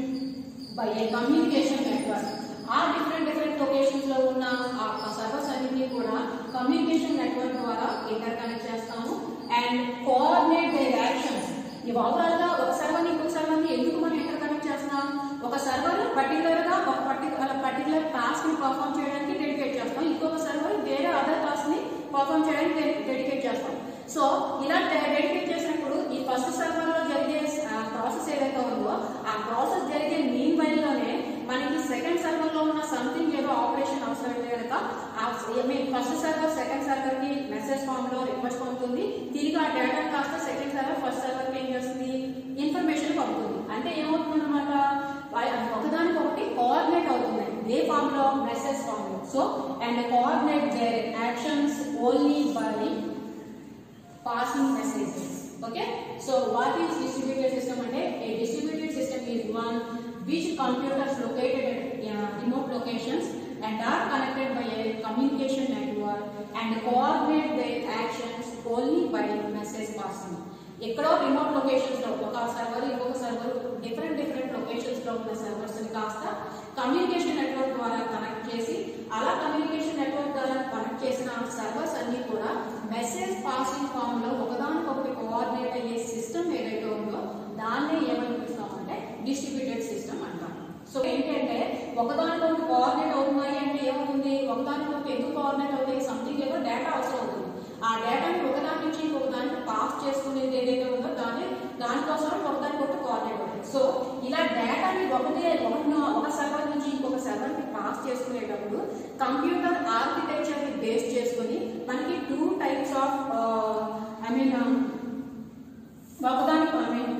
by a communication network ఆ డిఫరెంట్ డిఫరెంట్ లొకేషన్స్ లో ఉన్న ఆ సర్వర్స్ అన్నింటినీ కూడా కమ్యూనికేషన్ నెట్వర్క్ ద్వారా ఇంటర్ కనెక్ట్ చేస్తాము అండ్ కోఆర్డినేట్ దైర్ యాక్షన్స్ ఈ ఓవరాల్ గా ఒక సర్వర్ ఇంకొక సర్వర్ ని ఎందుకు మనం ఇంటర్ కనెక్ట్ చేస్తున్నాం ఒక సర్వర్ పర్టికులర్ గా ఒక పర్టికులర్ పర్టికులర్ టాస్క్ ని పర్ఫామ్ చేయడానికి డెడికేట్ చేస్తాం ఇంకొక సర్వర్ వేరే అదర్ టాస్క్ ని పర్ఫామ్ చేయడానికి డెడికేట్ చేస్తాం సో ఇలా డెడికేట్ చేసినప్పుడు ఈ ఫస్ట్ సర్వర్ లో జరిగే ప్రాసెస్ ఏదైతే ఉందో ఆ ప్రాసెస్ జరిగే మీన్ వైల్ లోనే మనకి సెకండ్ సర్వర్ లో ఉన్న సంథింగ్ ఏదో ఆపరేషన్ అవసరమైతే కనుక ఫస్ట్ సర్వర్ సెకండ్ సర్వర్ కి మెసేజ్ ఫామ్ లో రిక్వెస్ట్ పంపుతుంది తిరిగి ఆ డేటా కాస్త సెకండ్ సర్వర్ ఫస్ట్ సర్వర్ కి ఏం చేస్తుంది ఇన్ఫర్మేషన్ పంపుతుంది అంటే ఏమవుతుంది అనమాట ఒకదానికి ఒకటి కోఆర్డినేట్ అవుతున్నాయి they so and coordinate their actions only by passing messages okay so what is distributed system అంటే a distributed system is one which computers located at uh, remote locations and are connected by a communication network and coordinate their actions only by message passing ఎక్కడో రిమోట్ లొకేషన్స్ లో ఒక సర్వర్ ఇంకొక సర్వర్ డిఫరెంట్ డిఫరెంట్ లొకేషన్స్ లో ఉన్న సర్వర్స్ ని కాస్త కమ్యూనికేషన్ నెట్వర్క్ ద్వారా కనెక్ట్ చేసి అలా కమ్యూనికేషన్ నెట్వర్క్ ద్వారా కనెక్ట్ చేసిన సర్వర్స్ అన్ని కూడా మెసేజ్ పాసింగ్ ఫామ్ లో ఒకదానికొకటి కోఆర్డినేట్ అయ్యే సిస్టమ్ ఏదైతే ఉందో దాన్నే ఏమని పిలుస్తామంటే డిస్ట్రిబ్యూటెడ్ సిస్టమ్ అంటాం సో ఏంటంటే ఒకదానికొకటి కోఆర్డినేట్ అవుతున్నాయి అంటే ఏమవుతుంది ఒకదానికొకటి ఎందుకు కోఆర్డినేట్ అవుతాయి సంథింగ్ ఏదో డేటా అవసరం అవుతుంది ఆ డేటాని ఒకదాని నుంచి ఇంకొక దానికి పాస్ చేసుకునేది ఏదైతే ఉందో దాన్ని దానికోసం ఒకదానికొకటి కోఆర్డినేట్ అవుతుంది సో ఇలా డేటాని ఒకటే ఒక ఒక సర్వర్ నుంచి ఇంకొక సర్వర్ కి పాస్ చేసుకునేటప్పుడు కంప్యూటర్ ఆర్కిటెక్చర్ ని బేస్ చేసుకుని మనకి two types of I mean ఒకదానికి ఐ మీన్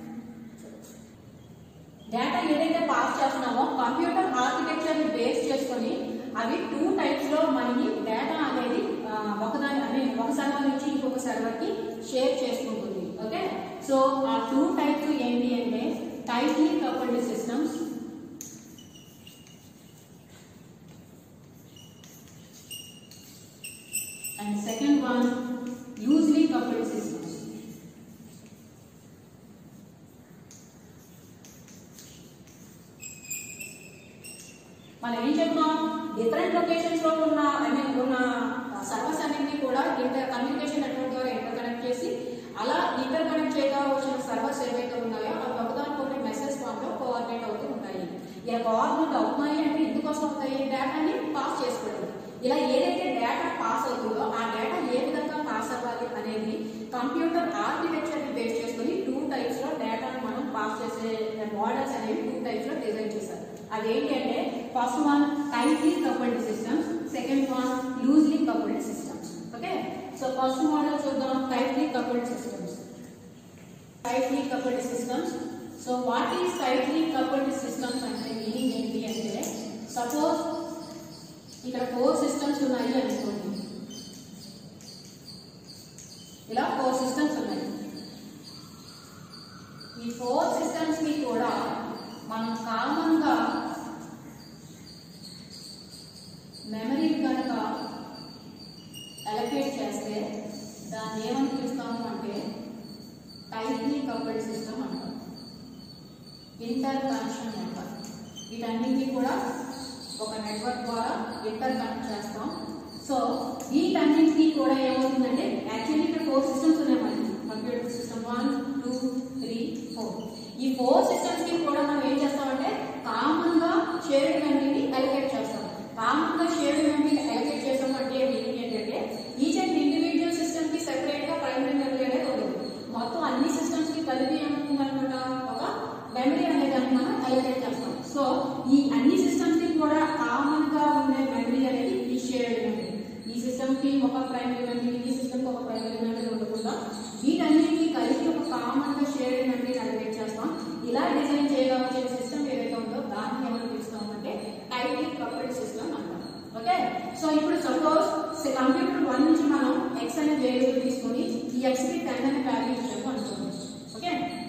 డేటా ఏదైతే పాస్ చేస్తున్నామో కంప్యూటర్ ఆర్కిటెక్చర్ ని బేస్ చేసుకొని అవి టూ టైప్స్ లో మనకి డేటా అనేది ఆ, ఒకదాని ఐ మీన్ ఒక సర్వర్ నుంచి ఇంకొక సర్వర్ కి షేర్ చేసుకుంటుంది ఓకే సో ఆ టూ టైప్స్ ఏంటి అంటే tightly coupled systems and second one loosely coupled systems మనం ఏం చెప్తున్నాం డిఫరెంట్ లొకేషన్స్ లో ఉన్న ఐ మీన్ ఉన్న సర్వీస్ అన్నింటినీ కూడా ఇంటర్ కమ్యూనికేషన్ నెట్వర్క్ ద్వారా ఇంటర్ కనెక్ట్ చేసి అలా ఇంటర్ కనెక్ట్ చేయగా వచ్చిన సర్వర్స్ ఏవైతే ఉన్నాయో అవి ఒకదానికొకటి మెసేజ్ ఫామ్ లో కోఆర్డినేట్ అవుతూ ఉంటాయి ఇలా కోఆర్డినేట్ అవుతున్నాయి అంటే ఎందుకోసం అవుతాయి డేటాని పాస్ చేసుకోవడం ఇలా ఏదైతే డేటా పాస్ అవుతుందో ఆ డేటా ఏ విధంగా పాస్ అవ్వాలి అనేది కంప్యూటర్ ఆర్కిటెక్చర్ ని బేస్ చేసుకుని టూ టైప్స్ లో డేటాను మనం పాస్ చేసే మోడల్స్ అనేవి టూ టైప్స్ లో డిజైన్ చేశారు అదేంటి అంటే first one tightly coupled systems second one loosely coupled systems okay so first model చూద్దాం tightly coupled systems tightly coupled systems so what is tightly coupled systems అంటే మీనింగ్ ఏంటి అంటే సపోజ్ ఇక్కడ ఫోర్ సిస్టమ్స్ ఉన్నాయి అనుకోండి ఇలా ఫోర్ సిస్టమ్స్ ఉన్నాయి ఈ ఫోర్ సిస్టమ్స్ ని కూడా మనం కామన్ గా మెమరీ కనుక అలొకేట్ చేస్తే దాన్ని ఏమని పిలుస్తాము అంటే టైట్లీ కపుల్డ్ సిస్టమ్ అంటాం ఇంటర్ కనెక్షన్ నెట్వర్క్ వీటన్నింటినీ కూడా ఒక నెట్వర్క్ ద్వారా ఇంటర్ కనెక్ట్ చేస్తాం సో వీటన్నింటినీ కూడా ఏమవుతుందంటే యాక్చువల్లీ ఇక్కడ ఫోర్ సిస్టమ్స్ ఉన్నాయి మనకి computer system one two three four ఈ ఫోర్ సిస్టమ్స్ కి కూడా మనం ఏం చేస్తామంటే కామన్ గా షేర్డ్ మెమరీని అలొకేట్ చేస్తాం కామన్ గా షేర్డ్ మెమరీని అలొకేట్ చేస్తాం అంటే మీనింగ్ ఏంటంటే ఈచ్ అండ్ ఇండివిజువల్ సిస్టమ్ కి సెపరేట్ గా ప్రైమరీ మెమరీ అనేది ఉండదు మొత్తం అన్ని సిస్టమ్స్ కి కలిపి ఏమవుతుందన్నమాట ఒక మెమరీ అనే దాన్ని మనం అలొకేట్ చేస్తాం సో ఈ అన్ని సిస్టమ్స్ కి కూడా కామన్ గా ఉండే మెమరీ అనేది ఈ షేర్డ్ మెమరీ ఈ సిస్టమ్ కి ఒక ప్రైమరీ మెమరీ ఈ సిస్టమ్ కి ఒక ప్రైమరీ మెమరీ ఉండకుండా వీటన్నిటిని కలిపి ఒక కామన్ గా షేర్డ్ మెమరీ అలొకేట్ చేస్తాం ఇలా డిజైన్ చేయగా వచ్చిన సిస్టమ్ ఏదైతే ఉందో దాన్ని ఏమని పిలుస్తాం అంటే టైట్లీ కపుల్డ్ సిస్టమ్ అంటాం ఓకే సో ఇప్పుడు సపోజ్ కంప్యూటర్ వన్ నుంచి మనం ఎక్స్ అనే వేరియబుల్ తీసుకొని ఈ ఎక్స్ కి టెన్ అనే వాల్యూ ఇచ్చాము అనుకోండి ఓకే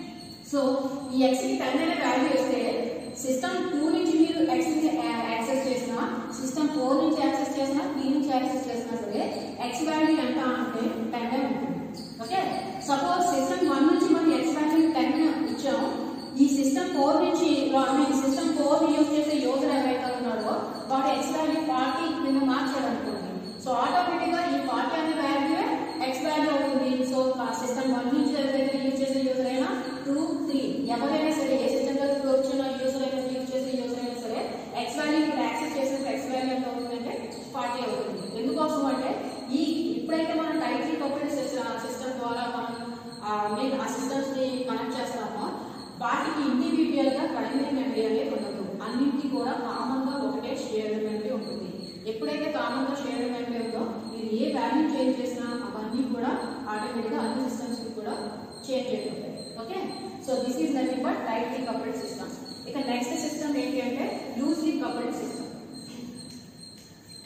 సో ఈ ఎక్స్ కి టెన్ అనే వాల్యూ ఇస్తే సిస్టమ్ టూ నుంచి మీరు ఎక్స్ ని యాక్సెస్ చేసినా సిస్టమ్ ఫోర్ నుంచి యాక్సెస్ చేసినా త్రీ నుంచి యాక్సెస్ చేసినా సరే ఎక్స్ వాల్యూ ఎంత అంటే టెన్ అని ఉంటుంది ఓకే సపోజ్ సిస్టమ్ వన్ నుంచి మనం ఎక్స్ వాల్యూ టెన్ ఇచ్చాం ఈ సిస్టమ్ ఫోర్ నుంచి సిస్టమ్ ఫోర్ యూజ్ చేసే యూజర్ ఎవరైతే ఉన్నారో వాడు ఎక్స్ వాల్యూ ఫార్టీ కింద మార్చాలనుకోండి సో ఆటోమేటిక్ గా ఈ ఫార్టీ అనే వాల్యూ ఎక్స్ వాల్యూ అవుతుంది సో సిస్టమ్ వన్ నుంచి ఎవరైతే యూజ్ చేసే యూజర్ అయినా టూ త్రీ ఎవరైనా సరే ఏ సిస్టమ్ లో ఇప్పుడు వచ్చిన యూజర్ అయినా యూజ్ చేసే యూజర్ అయినా సరే ఎక్స్ వాల్యూ ఇప్పుడు యాక్సెస్ చేసినప్పుడు ఎక్స్ వాల్యూ ఎంత అవుతుందంటే ఫార్టీ అవుతుంది ఎందుకోసం అంటే ఈ ఇప్పుడైతే మనం టైటిల్ కపుల్డ్ సిస్టమ్ ద్వారా మనం మెయిన్ ఆ సిస్టమ్స్ ని కనెక్ట్ చేస్తామో వాటికి ఇండివిజువల్ గా ప్రైమరీ మెమరీ అనేది ఉండదు అన్నింటికి కూడా కామన్ గా ఒకటే షేర్డ్ మెమరీ ఉంటుంది ఎప్పుడైతే కామన్ గా షేర్డ్ మెమరీ ఉందో మీరు ఏ వాల్యూ చేంజ్ చేసినా అవన్నీ కూడా ఆటోమేటిక్ గా అన్ని సిస్టమ్స్ కి కూడా చేంజ్ అయిపోతాయి okay so this is nothing but tightly coupled system ఇక నెక్స్ట్ సిస్టమ్ ఏంటి అంటే లూజ్లీ కపుల్డ్ సిస్టమ్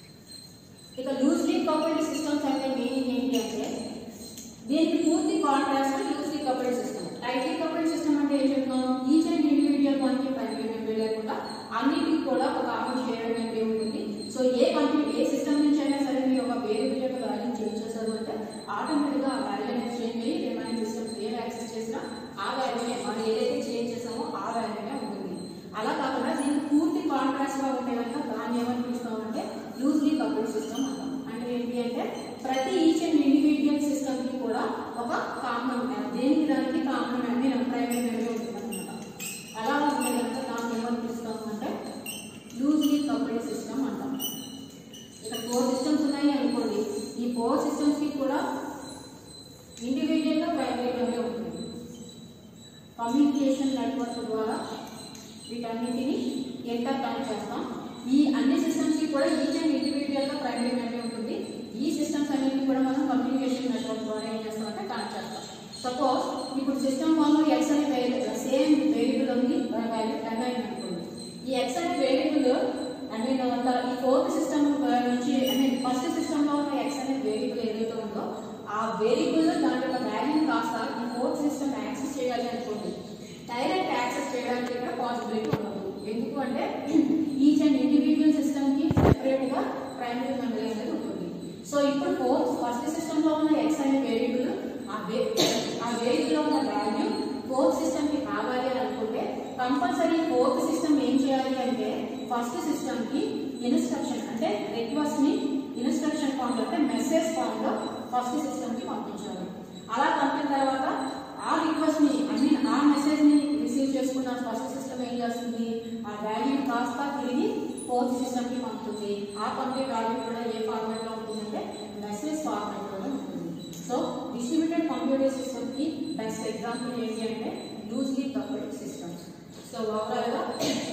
అలా కాకుండా దీనికి పూర్తి కాంట్రాస్ట్ గా ఉంటే కనుక దాన్ని ఏమని పిలుస్తాం అంటే లూజ్లీ కపుల్డ్ సిస్టమ్ అంటాం అంటే ఏంటి అంటే ప్రతి ఈచ్ అండ్ ఇండివిజువల్ సిస్టమ్ కి కూడా ఒక కామన్ దేనికి దానికి కామన్ మెమరీ ప్రైమరీ మెమరీ ఉంటుంది అనమాట అలా ఉంటే కనుక దాన్ని ఏమని పిలుస్తాం అంటే లూజ్లీ కపుల్డ్ సిస్టమ్ అంటాం ఇక్కడ ఫోర్ సిస్టమ్స్ ఉన్నాయి అనుకోండి ఈ ఫోర్ సిస్టమ్స్ కి కూడా ఇండివిజువల్ గా ప్రైమరీ మెమరీ ఉంటుంది కమ్యూనికేషన్ నెట్వర్క్ ద్వారా వీటన్నిటిని ఎంటర్ కనెక్ట్ చేస్తాం ఈ అన్ని సిస్టమ్స్ కి కూడా ఈచ్ అండ్ ఇండివిజువల్ గా ప్రైమరీ మెమరీ ఉంటుంది ఈ సిస్టమ్స్ అన్నిటిని కూడా మనం కమ్యూనికేషన్ నెట్వర్క్ ద్వారా ఏం చేస్తామంటే కనెక్ట్ చేస్తాం సపోజ్ ఇప్పుడు సిస్టమ్ వన్ లో ఎక్స్ అనే వేరియబుల్ సేమ్ వేరియబుల్ ఉంది దాని వాల్యూ టెన్ అయింది అనుకోండి ఈ ఎక్స్ అనే వేరియబుల్ ఐ మీన్ ఈ ఫోర్త్ సిస్టమ్ నుంచి ఐ మీన్ ఫస్ట్ సిస్టమ్ లో ఉన్న ఎక్స్ అనే వేరియబుల్ ఏదైతే ఉందో ఆ వేరియబుల్ దాని యొక్క వాల్యూ కాస్త ఈ ఫోర్త్ సిస్టమ్ యాక్సెస్ చేయాలి అనుకోండి డైరెక్ట్ యాక్సెస్ చేయడానికి ఇక్కడ పాసిబిలిటీ ఉండదు ఎందుకు అంటే ఈచ్ అండ్ ఇండివిజువల్ సిస్టమ్ కి సెపరేట్ గా ప్రైమరీ మెమరీ అనేది ఉంటుంది సో ఇప్పుడు ఫోర్త్ ఫస్ట్ సిస్టమ్ లో ఉన్న ఎక్స్ అనే వేరియబుల్ ఆ వే ఆ వేరియబుల్ లో ఉన్న వాల్యూ ఫోర్త్ సిస్టమ్ కి కావాలి అని అనుకుంటే కంపల్సరీ ఫోర్త్ సిస్టమ్ ఏం చేయాలి అంటే ఫస్ట్ సిస్టమ్ కి ఇన్స్ట్రక్షన్ అంటే రిక్వెస్ట్ ని ఇన్స్ట్రక్షన్ ఫామ్ లో అంటే మెసేజ్ ఫామ్ లో ఫస్ట్ సిస్టమ్ కి పంపించాలి అలా పంపిన తర్వాత ఆ రిక్వెస్ట్ ని ఐ మీన్ ఆ మెసేజ్ ని రిసీవ్ చేసుకున్న ఫస్ట్ సిస్టమ్ ఏం చేస్తుంది ఆ వాల్యూ కాస్త తిరిగి ఫోర్త్ సిస్టమ్ కి పంపుతుంది ఆ పంపే వాల్యూ కూడా ఏ ఫార్మాట్ లో ఉంటుందంటే మెసేజ్ ఫార్మాట్ లో ఉంటుంది సో డిస్ట్రిబ్యూటెడ్ కంప్యూటర్ సిస్టమ్ కి బెస్ట్ ఎగ్జాంపుల్ ఏంటి అంటే loosely coupled systems so overall గా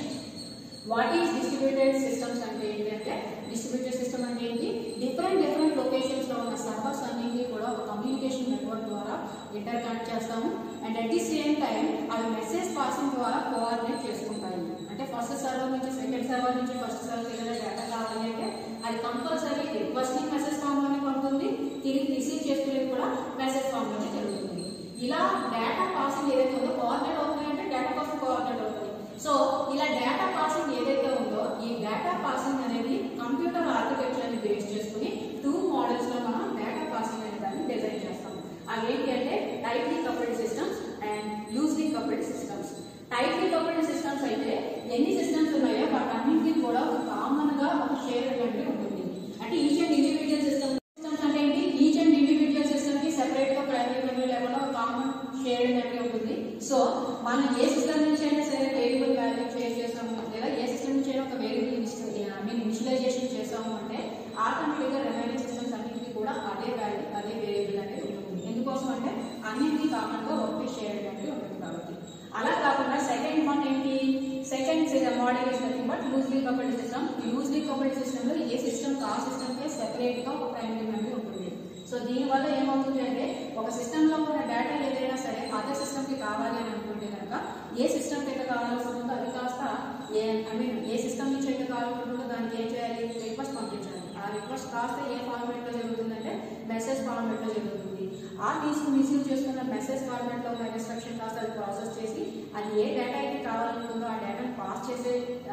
వాట్ ఈస్ డిస్ట్రిబ్యూటెడ్ సిస్టమ్స్ అంటే ఏంటి అంటే డిస్ట్రిబ్యూటెడ్ సిస్టమ్ అంటే ఏంటి డిఫరెంట్ డిఫరెంట్ లొకేషన్స్ లో ఉన్న సర్వర్స్ అన్నింటినీ కూడా ఒక కమ్యూనికేషన్ నెట్వర్క్ ద్వారా ఇంటర్ కనెక్ట్ చేస్తాము and at the same time అవి మెసేజ్ పాసింగ్ ద్వారా కోఆర్డినేట్ చేసుకుంటాయి అంటే ఫస్ట్ సర్వర్ నుంచి సెకండ్ సర్వర్ నుంచి ఫస్ట్ సర్వర్ ఏదైనా డేటా కావాలి అంటే అది కంపల్సరీ రిక్వెస్టింగ్ మెసేజ్ ఫామ్ లోనే పంపుతుంది తిరిగి రిసీవ్ చేసుకునేది కూడా మెసేజ్ ఫామ్ లోనే జరుగుతుంది ఇలా డేటా పాసింగ్ ఏదైతే ఉందో కోఆర్డినేట్ అవుతుంది అంటే డేటా పాసింగ్ కోఆర్డినేట్ అవుతుంది సో ఇలా డేటా పాసింగ్ ఏదైతే ఉందో ఈ డేటా పాసింగ్ అనేది కంప్యూటర్ ఆర్కిటెక్చర్ ని బేస్ చేసుకుని టూ మోడల్స్ లో మనం డేటా పాసింగ్ అనే దాన్ని డిజైన్ చేస్తాం అవి ఏంటి అంటే tightly coupled systems and loosely coupled systems tightly coupled systems అయితే ఎన్ని సిస్టమ్స్ ఉన్నాయో వాటన్నింటికి కూడా ఒక కామన్ గా ఒక షేర్ మెమరీ ఉంటుంది అంటే each and individual system systems అంటే ఏంటి ఈచ్ అండ్ ఇండివిజువల్ సిస్టమ్ కి సెపరేట్ గా ప్రైమరీ మెమరీ లేకుండా ఒక కామన్ షేర్డ్ మెమరీ ఉంటుంది సో మనం ఏ సిస్టమ్ నుంచి అయినా సరే వేరియబుల్ వాల్యూ షేర్ చేసాము లేదా ఏ సిస్టమ్ నుంచి అయినా ఒక వేరియబుల్ ఐ మీన్ ఇనిషియలైజేషన్ చేసాము అంటే ఆటోమేటిక్ గా రిమైనింగ్ సిస్టమ్స్ అన్నింటికి కూడా అదే వాల్యూ అదే వేరియబుల్ అనేది ఉంటుంది ఎందుకోసం అంటే అన్నింటికి కామన్ గా ఒకటి షేర్డ్ మెమరీ ఉంటుంది కాబట్టి అలా కాకుండా సెకండ్ వన్ ఏంటి second model is nothing but loosely coupled system ఈ లూజ్లీ కపుల్డ్ సిస్టమ్ లో ఏ సిస్టమ్ ఆ సిస్టమ్ కే సెపరేట్ గా ఒక ప్రైమరీ మెమరీ ఉంటుంది సో దీని వల్ల ఏమవుతుంది అంటే ఒక సిస్టమ్ లో ఉన్న డేటా ఏదైనా సరే అదర్ సిస్టమ్ కి కావాలి అని అనుకుంటే కనుక ఏ సిస్టమ్ కి అయితే కావాల్సి ఉంటుందో అది కాస్త ఏ ఐ మీన్ ఏ సిస్టమ్ నుంచి అయితే కావాలనుకుంటుందో దానికి ఏం చేయాలి రిక్వెస్ట్ పంపించాలి ఆ రిక్వెస్ట్ కాస్త ఏ ఫార్మాట్ లో జరుగుతుందంటే మెసేజ్ ఫార్మాట్ లో జరుగుతుంది ఆ తీసుకుని రిసీవ్ చేసుకున్న మెసేజ్ ఫార్మాట్ లో ఉన్న ఇన్స్ట్రక్షన్ కాస్త అది ప్రాసెస్ చేసి అది ఏ డేటా అయితే కావాలనుకుందో ఆ డేటాను పాస్ చేసే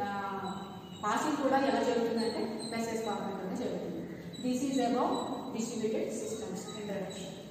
పాసింగ్ కూడా ఎలా జరుగుతుందంటే మెసేజ్ ఫార్మాట్ లోనే జరుగుతుంది this is about distributed systems introduction